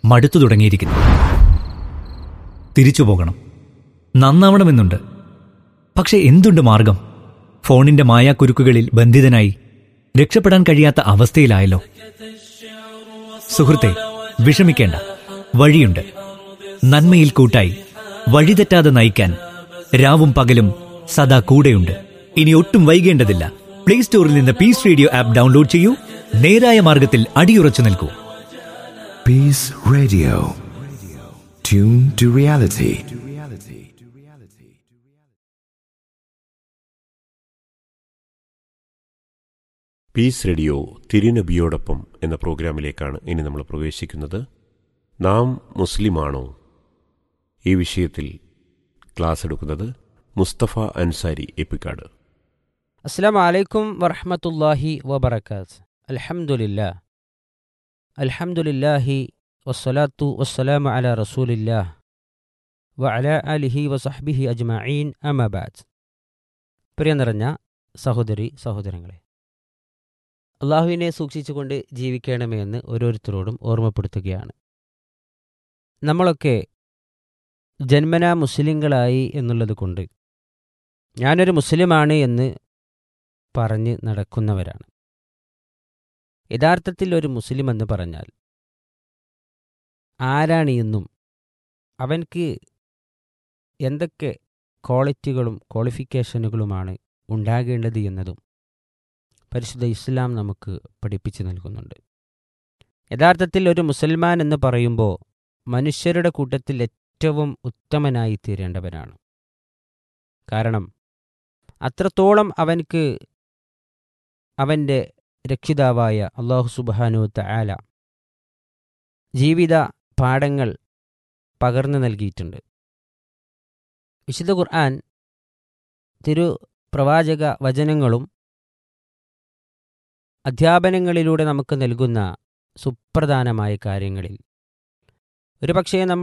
മടുത്തു തുടങ്ങിയിരിക്കുന്നു തിരിച്ചു പോകണം നന്നാവണമെന്നുണ്ട് പക്ഷെ എന്തുണ്ട് മാർഗം ഫോണിന്റെ മായാക്കുരുക്കുകളിൽ ബന്ധിതനായി രക്ഷപ്പെടാൻ കഴിയാത്ത അവസ്ഥയിലായല്ലോ സുഹൃത്തെ വിഷമിക്കേണ്ട വഴിയുണ്ട് നന്മയിൽ കൂട്ടായി വഴിതെറ്റാതെ നയിക്കാൻ രാവും പകലും സദാ കൂടെയുണ്ട് ഇനി ഒട്ടും വൈകേണ്ടതില്ല പ്ലേ സ്റ്റോറിൽ നിന്ന് പീസ് റേഡിയോ ആപ്പ് ഡൗൺലോഡ് ചെയ്യൂ നേരായ മാർഗത്തിൽ അടിയുറച്ചു നിൽക്കൂ Peace Radio. Tune to reality. Peace radio തിരുനബിയോടൊപ്പം എന്ന പ്രോഗ്രാമിലേക്കാണ് ഇനി നമ്മൾ പ്രവേശിക്കുന്നത് നാം മുസ്ലിമാണോ ഈ വിഷയത്തിൽ ക്ലാസ് എടുക്കുന്നത് മുസ്തഫ അൻസാരി എപ്പിക്കാട് അസ്സാം വലൈക്കും വറഹമത്തല്ലാഹി വബർക്കാത്ത് അൽഹംദുലില്ലാ അൽഹംദുലില്ലാഹി വസ്സലാത്തു വസ്സലാമു അല റസൂലില്ലാ വ അല അലിഹി വസഹ്ബിഹി അജ്മഈൻ അമബാദ് പ്രിയ നിറഞ്ഞ സഹോദരി സഹോദരങ്ങളെ അള്ളാഹുവിനെ സൂക്ഷിച്ചുകൊണ്ട് ജീവിക്കണമേ എന്ന് ഓരോരുത്തരോടും ഓർമ്മപ്പെടുത്തുകയാണ് നമ്മളൊക്കെ ജന്മനാ മുസ്ലിങ്ങളായി എന്നുള്ളത് കൊണ്ട് ഞാനൊരു മുസ്ലിമാണ് എന്ന് പറഞ്ഞ് നടക്കുന്നവരാണ് യഥാർത്ഥത്തിൽ ഒരു മുസ്ലിം എന്ന് പറഞ്ഞാൽ ആരാണെന്നും അവൻക്ക് എന്തൊക്കെ ക്വാളിറ്റികളും ക്വാളിഫിക്കേഷനുകളുമാണ് ഉണ്ടാകേണ്ടത് എന്നതും പരിശുദ്ധ ഇസ്ലാം നമുക്ക് പഠിപ്പിച്ചു നൽകുന്നുണ്ട് യഥാർത്ഥത്തിൽ ഒരു മുസൽമാൻ എന്ന് പറയുമ്പോൾ മനുഷ്യരുടെ കൂട്ടത്തിൽ ഏറ്റവും ഉത്തമനായി തീരേണ്ടവനാണ് കാരണം അത്രത്തോളം അവൻക്ക് അവൻ്റെ രക്ഷിതാവായ അള്ളാഹു സുബാനു തആല ജീവിത പാഠങ്ങൾ പകർന്നു നൽകിയിട്ടുണ്ട് വിശുദ്ധ ഖുർആൻ തിരു പ്രവാചക വചനങ്ങളും അധ്യാപനങ്ങളിലൂടെ നമുക്ക് നൽകുന്ന സുപ്രധാനമായ കാര്യങ്ങളിൽ ഒരു പക്ഷേ നമ്മൾ